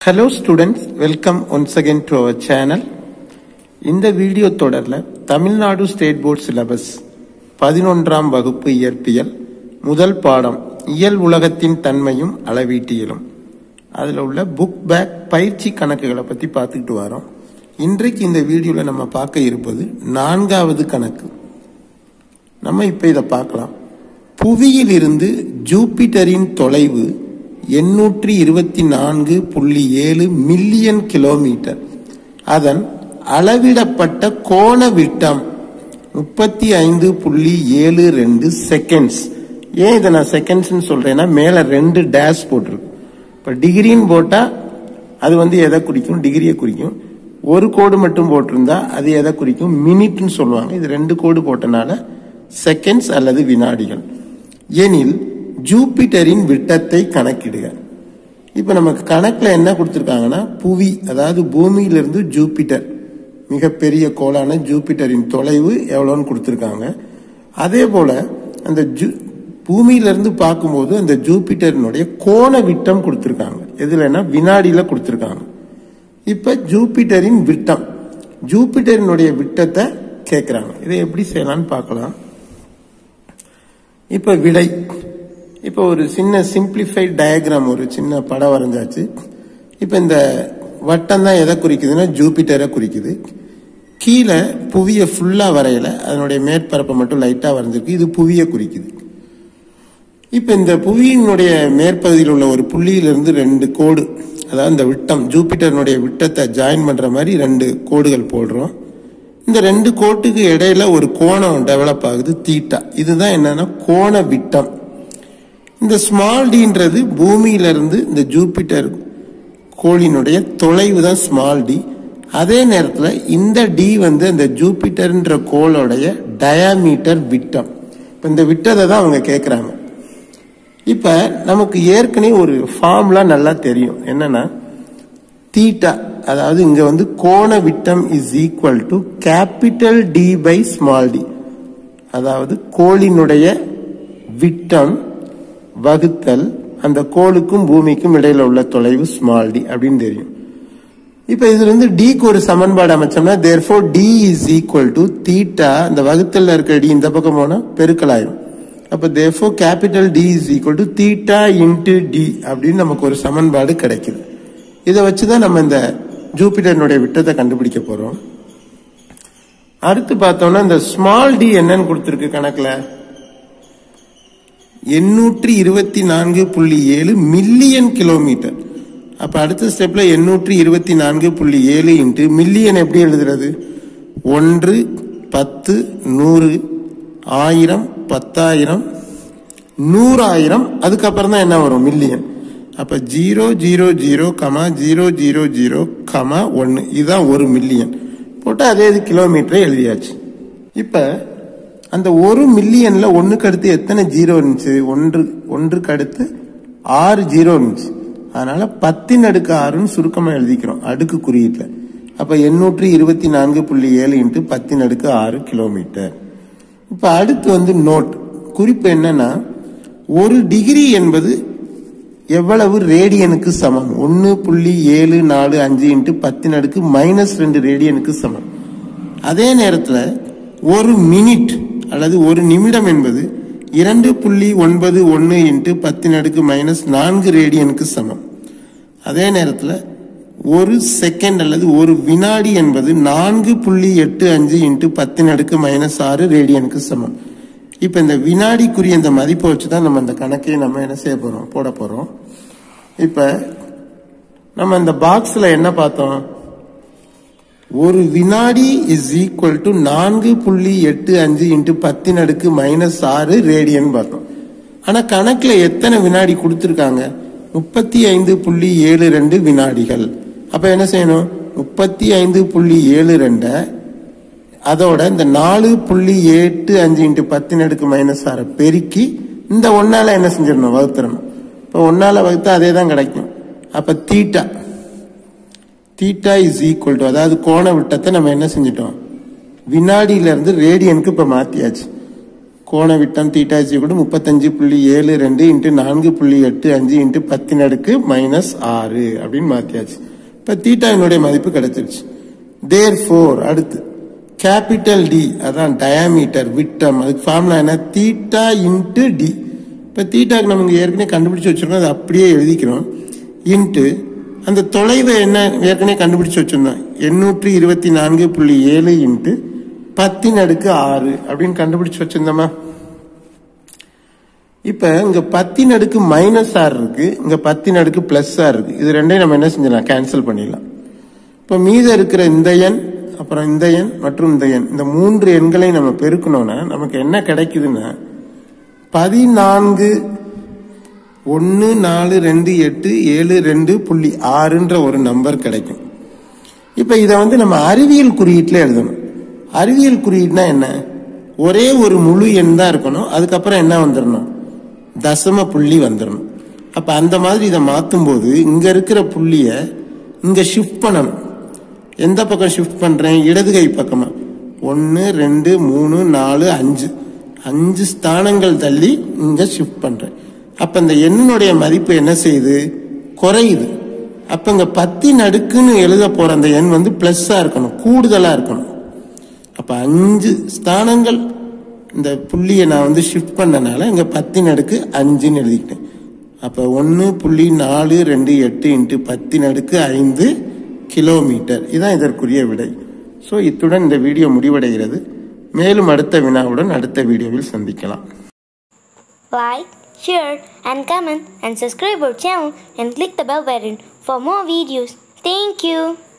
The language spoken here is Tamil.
Hello students welcome once again to our channel இந்த வீடியோ தொடரில் தமிழ்நாடு ஸ்டேட் போர்ட் சிலபஸ் பதினொன்றாம் வகுப்பு இயற்பியல் முதல் பாடம் இயல் உலகத்தின் தன்மையும் அளவீட்டியலும் அதில் உள்ள புக் பேக் பயிற்சி கணக்குகளை பற்றி பார்த்துக்கிட்டு வரோம் இன்றைக்கு இந்த வீடியோவில் நம்ம பார்க்க இருப்பது நான்காவது கணக்கு நம்ம இப்போ இதை பார்க்கலாம் புவியிலிருந்து ஜூபிட்டரின் தொலைவு எண்ணூற்றி இருபத்தி நான்கு புள்ளி ஏழு மில்லியன் கிலோமீட்டர் அதன் அளவிடப்பட்ட கோண விட்டம் முப்பத்தி ஐந்து புள்ளி ஏழு ரெண்டு செகண்ட்ஸ் ஏன் இதை நான் செகண்ட்ஸ்னு சொல்றேன்னா மேல ரெண்டு டேஷ் போட்டிருக்கு இப்போ டிகிரின்னு போட்டா அது வந்து எதை குறிக்கும் டிகிரியை குறிக்கும் ஒரு கோடு மட்டும் போட்டிருந்தா அது எதை குறிக்கும் மினிட்னு சொல்லுவாங்க இது ரெண்டு கோடு போட்டனால செகண்ட்ஸ் அல்லது வினாடிகள் எனில் ஜூபிட்டரின் விட்டத்தை கணக்கிடுக இப்ப நமக்கு கணக்குல என்ன கொடுத்திருக்காங்கன்னா புவி அதாவது பூமியிலிருந்து ஜூபிட்டர் மிகப்பெரிய கோளான ஜூபிட்டரின் தொலைவு எவ்வளோன்னு கொடுத்திருக்காங்க அதே போல அந்த ஜூ பூமியிலிருந்து பார்க்கும்போது அந்த ஜூபிட்டரினுடைய கோண விட்டம் கொடுத்திருக்காங்க எதுலன்னா வினாடியில கொடுத்திருக்காங்க இப்ப ஜூபிட்டரின் விட்டம் ஜூபிட்டரினுடைய விட்டத்தை கேட்கிறாங்க இதை எப்படி செய்யலாம்னு பார்க்கலாம் இப்ப விடை இப்ப ஒரு சின்ன சிம்பிளிஃபைட் டயக்ராம் ஒரு சின்ன படம் வரைஞ்சாச்சு இப்ப இந்த வட்டம் தான் எதை குறிக்குதுன்னா ஜூபிட்டரை குறிக்குது கீழே புவியை ஃபுல்லா வரையல அதனுடைய மேற்பரப்பை மட்டும் லைட்டா வரைஞ்சிருக்கு இது புவியை குறிக்குது இப்ப இந்த புவியினுடைய மேற்பகுதியில் உள்ள ஒரு புள்ளியிலிருந்து ரெண்டு கோடு அதாவது இந்த விட்டம் ஜூபிட்டர்னுடைய விட்டத்தை ஜாயின் பண்ற மாதிரி ரெண்டு கோடுகள் போடுறோம் இந்த ரெண்டு கோட்டுக்கு இடையில ஒரு கோணம் டெவலப் ஆகுது தீட்டா இதுதான் என்னன்னா கோண விட்டம் இந்த ஸ்மால் டின்றது பூமியிலிருந்து இந்த ஜூபிட்டர் கோளினுடைய தொலைவு தான் ஸ்மால் டி அதே நேரத்தில் இந்த டி வந்து இந்த ஜூபிட்டர்ன்ற கோளோடைய டயாமீட்டர் விட்டம் இப்போ இந்த விட்டத்தை தான் அவங்க கேட்குறாங்க இப்போ நமக்கு ஏற்கனவே ஒரு ஃபார்ம்லாம் நல்லா தெரியும் என்னன்னா தீட்டா அதாவது இங்க வந்து கோண விட்டம் is equal to capital D by small d அதாவது கோளினுடைய விட்டம் வகுத்தல் அந்த கோளுக்கும் பூமிக்கும் இடையில உள்ள தொலைவு ஸ்மால் டி அப்படின்னு தெரியும் இப்ப இதுல இருந்து டிக்கு ஒரு சமன்பாடு அமைச்சோம்னா therefore d is equal to theta அந்த வகுத்தல்ல இருக்கிற டி இந்த பக்கம் போனா பெருக்கலாயிரும் அப்ப therefore capital D is equal to theta into d அப்படின்னு நமக்கு ஒரு சமன்பாடு கிடைக்குது இதை வச்சுதான் நம்ம இந்த ஜூபிட்டர்னுடைய விட்டத்தை கண்டுபிடிக்க போறோம் அடுத்து பார்த்தோம்னா இந்த ஸ்மால் டி என்னன்னு கொடுத்துருக்கு கணக்குல எண்ணூற்றி இருபத்தி நான்கு புள்ளி ஏழு மில்லியன் கிலோமீட்டர் அப்ப அடுத்த ஸ்டெப்ல எண்ணூற்றி இருபத்தி நான்கு புள்ளி ஏழு இன்ட்டு மில்லியன் எப்படி எழுதுறது ஒன்று பத்து நூறு ஆயிரம் பத்தாயிரம் நூறாயிரம் அதுக்கப்புறம் தான் என்ன வரும் மில்லியன் அப்ப zero zero zero comma zero zero zero comma ஒன்னு இதுதான் ஒரு மில்லியன் போட்டு அதே இது கிலோமீட்டரை எழுதியாச்சு இப்ப அந்த ஒரு மில்லியன்ல ஒன்னுக்கு அடுத்து எத்தனை ஜீரோ இருந்துச்சு ஒன்று ஒன்றுக்கு அடுத்து ஆறு ஜீரோ இருந்துச்சு அதனால பத்தின் அடுக்கு ஆறுன்னு சுருக்கமா எழுதிக்கிறோம் அடுக்கு குறியீட்டுல அப்ப எண்ணூற்றி இருபத்தி நான்கு புள்ளி ஏழு இன்ட்டு பத்தின் அடுக்கு ஆறு கிலோமீட்டர் இப்ப அடுத்து வந்து நோட் குறிப்பு என்னன்னா ஒரு டிகிரி என்பது எவ்வளவு ரேடியனுக்கு சமம் ஒன்னு புள்ளி ஏழு நாலு அஞ்சு இன்ட்டு பத்தின் அடுக்கு மைனஸ் ரெண்டு ரேடியனுக்கு சமம் அதே நேரத்தில் ஒரு மினிட் அல்லது ஒரு நிமிடம் என்பது இரண்டு புள்ளி ஒன்பது ஒன்று இன்ட்டு பத்தின் அடுக்கு மைனஸ் நான்கு ரேடியனுக்கு சமம் அதே நேரத்தில் ஒரு செகண்ட் அல்லது ஒரு வினாடி என்பது நான்கு புள்ளி எட்டு அஞ்சு இன்ட்டு பத்தின் அடுக்கு மைனஸ் ஆறு ரேடியனுக்கு சமம் இப்ப இந்த வினாடிக்குரிய இந்த மதிப்பை வச்சு தான் நம்ம இந்த கணக்கையை நம்ம என்ன செய்ய போறோம் போட போறோம் இப்ப நம்ம இந்த பாக்ஸ்ல என்ன பார்த்தோம் ஒரு வினாடி இஸ் ஈக்குவல் டு நான்கு புள்ளி எட்டு அஞ்சு இன்ட்டு பத்தின் அடுக்கு மைனஸ் ஆறு ரேடியன் பார்த்தோம் ஆனா கணக்குல எத்தனை வினாடி கொடுத்துருக்காங்க முப்பத்தி ஐந்து புள்ளி ஏழு ரெண்டு வினாடிகள் அப்ப என்ன செய்யணும் முப்பத்தி ஐந்து புள்ளி ஏழு ரெண்டை அதோட இந்த நாலு புள்ளி எட்டு அஞ்சு இன்ட்டு பத்தின் அடுக்கு மைனஸ் ஆற பெருக்கி இந்த ஒன்னால என்ன செஞ்சிடணும் வகுத்துறணும் இப்போ ஒன்னால வகுத்தா அதே தான் கிடைக்கும் அப்ப theta theta is equal to அதாவது கோண விட்டத்தை நம்ம என்ன செஞ்சிட்டோம் வினாடியில இருந்து ரேடியனுக்கு இப்ப மாத்தியாச்சு கோண விட்டம் தீட்டாச்சி கூட முப்பத்தஞ்சு புள்ளி ஏழு ரெண்டு இன்ட்டு நான்கு புள்ளி எட்டு அஞ்சு இன்ட்டு பத்தின் அடுக்கு மைனஸ் ஆறு அப்படின்னு மாத்தியாச்சு இப்போ தீட்டாவினுடைய மதிப்பு கிடைச்சிருச்சு தேர் ஃபோர் அடுத்து கேபிட்டல் டி அதான் டயாமீட்டர் விட்டம் அதுக்கு ஃபார்முலா என்ன தீட்டா இன்ட்டு டி இப்போ தீட்டாக்கு நமக்கு ஏற்கனவே கண்டுபிடிச்சு வச்சிருக்கோம் அதை அப்படியே எழுதிக்கிறோம் இன்ட்டு அந்த தொலைவை என்ன ஏற்கனவே கண்டுபிடிச்சு வச்சிருந்தோம் எண்ணூற்றி இருபத்தி நான்கு புள்ளி ஏழு இன்ட்டு பத்தின் அடுக்கு ஆறு அப்படின்னு கண்டுபிடிச்சு வச்சிருந்தோமா இப்ப இங்க பத்தின் அடுக்கு மைனஸ் ஆர் இருக்கு இங்க பத்தின் அடுக்கு பிளஸ் ஆர் இருக்கு இது ரெண்டையும் நம்ம என்ன செஞ்சிடலாம் கேன்சல் பண்ணிடலாம் இப்ப மீதம் இருக்கிற இந்த எண் அப்புறம் இந்த எண் மற்றும் இந்த எண் இந்த மூன்று எண்களை நம்ம பெருக்கணும்னா நமக்கு என்ன கிடைக்குதுன்னா பதினான்கு ஒன்று நாலு ரெண்டு எட்டு ஏழு ரெண்டு புள்ளி ஆறுன்ற ஒரு நம்பர் கிடைக்கும் இப்போ இதை வந்து நம்ம அறிவியல் குறியீட்டில் எழுதணும் அறிவியல் குறியீடுனா என்ன ஒரே ஒரு முழு எண் தான் இருக்கணும் அதுக்கப்புறம் என்ன வந்துடணும் தசம புள்ளி வந்துடணும் அப்போ அந்த மாதிரி இதை மாற்றும் போது இங்கே இருக்கிற புள்ளியை இங்கே ஷிஃப்ட் பண்ணணும் எந்த பக்கம் ஷிஃப்ட் பண்ணுறேன் இடது கை பக்கமா ஒன்று ரெண்டு மூணு நாலு அஞ்சு அஞ்சு ஸ்தானங்கள் தள்ளி இங்கே ஷிஃப்ட் பண்ணுறேன் அப்போ இந்த எண்ணுடைய மதிப்பு என்ன செய்யுது குறையுது அப்போ இங்கே பத்தின் அடுக்குன்னு எழுத போகிற அந்த எண் வந்து ப்ளஸ்ஸாக இருக்கணும் கூடுதலாக இருக்கணும் அப்போ அஞ்சு ஸ்தானங்கள் இந்த புள்ளியை நான் வந்து ஷிஃப்ட் பண்ணனால இங்கே பத்தின் அடுக்கு அஞ்சுன்னு எழுதிக்கிட்டேன் அப்போ ஒன்று புள்ளி நாலு ரெண்டு எட்டு இன்ட்டு பத்தின் அடுக்கு ஐந்து கிலோமீட்டர் இதுதான் இதற்குரிய விடை ஸோ இத்துடன் இந்த வீடியோ முடிவடைகிறது மேலும் அடுத்த வினாவுடன் அடுத்த வீடியோவில் சந்திக்கலாம் Like, share, and comment, and subscribe our channel and click the bell button for more videos. Thank you.